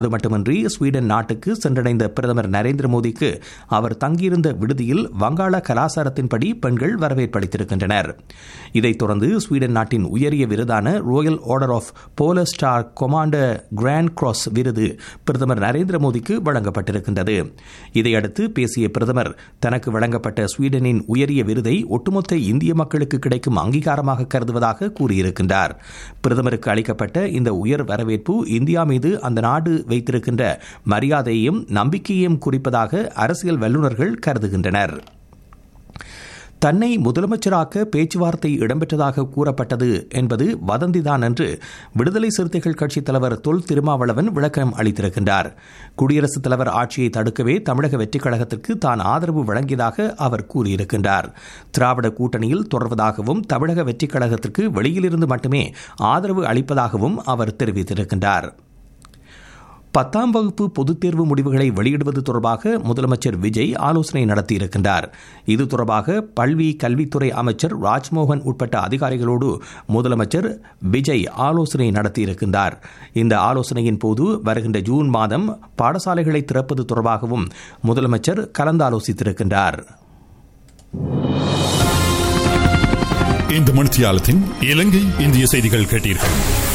அது மட்டுமின்றி ஸ்வீடன் நாட்டுக்கு சென்றடைந்த பிரதமர் நரேந்திர மோடிக்கு அவர் தங்கியிருந்த விடுதியில் வங்காள கலாச்சாரத்தின்படி பெண்கள் வரவேற்பளித்திருக்கின்றனர் இதைத் தொடர்ந்து ஸ்வீடன் நாட்டின் உயரிய விருதான royal order of polar star commander grand cross விருது பிரதமர் நரேந்திர மோடிக்கு வழங்கப்பட்டிருக்கின்றது இதையடுத்து பேசிய பிரதமர் தனக்கு வழங்கப்பட்ட ஸ்வீடனின் உயரிய விருதை ஒட்டுமொத்த இந்திய மக்களுக்கு கிடைக்கும் அங்கீகாரமாக கருதுவதாக கூறியிருக்கின்றார் பிரதமருக்கு அளிக்கப்பட்ட இந்த உயர் வரவேற்பு இந்தியா மீது அந்த நாடு வைத்திருக்கின்ற மரியாதையையும் நம்பிக்கையையும் குறிப்பதாக அரசியல் வல்லுநர்கள் கருதுகின்றனர் தன்னை முதலமைச்சராக்க பேச்சுவார்த்தை இடம்பெற்றதாக கூறப்பட்டது என்பது வதந்திதான் என்று விடுதலை சிறுத்தைகள் கட்சித் தலைவர் தொல் திருமாவளவன் விளக்கம் அளித்திருக்கின்றார் குடியரசுத் தலைவர் ஆட்சியை தடுக்கவே தமிழக வெற்றிக் கழகத்திற்கு தான் ஆதரவு வழங்கியதாக அவர் கூறியிருக்கின்றார் திராவிட கூட்டணியில் தொடர்வதாகவும் தமிழக வெற்றிக் கழகத்திற்கு வெளியிலிருந்து மட்டுமே ஆதரவு அளிப்பதாகவும் அவர் தெரிவித்திருக்கின்றார் பத்தாம் வகுப்பு பொதுத் தேர்வு முடிவுகளை வெளியிடுவது தொடர்பாக முதலமைச்சர் விஜய் ஆலோசனை நடத்தியிருக்கின்றார் இது தொடர்பாக பல்வி கல்வித்துறை அமைச்சர் ராஜ்மோகன் உட்பட்ட அதிகாரிகளோடு முதலமைச்சர் விஜய் ஆலோசனை நடத்தியிருக்கின்றார் இந்த ஆலோசனையின் போது வருகின்ற ஜூன் மாதம் பாடசாலைகளை திறப்பது தொடர்பாகவும் முதலமைச்சர் கலந்தாலோசித்திருக்கின்றார் இந்த மணித்தியாலத்தின் இலங்கை இந்திய செய்திகள் கேட்டீர்கள்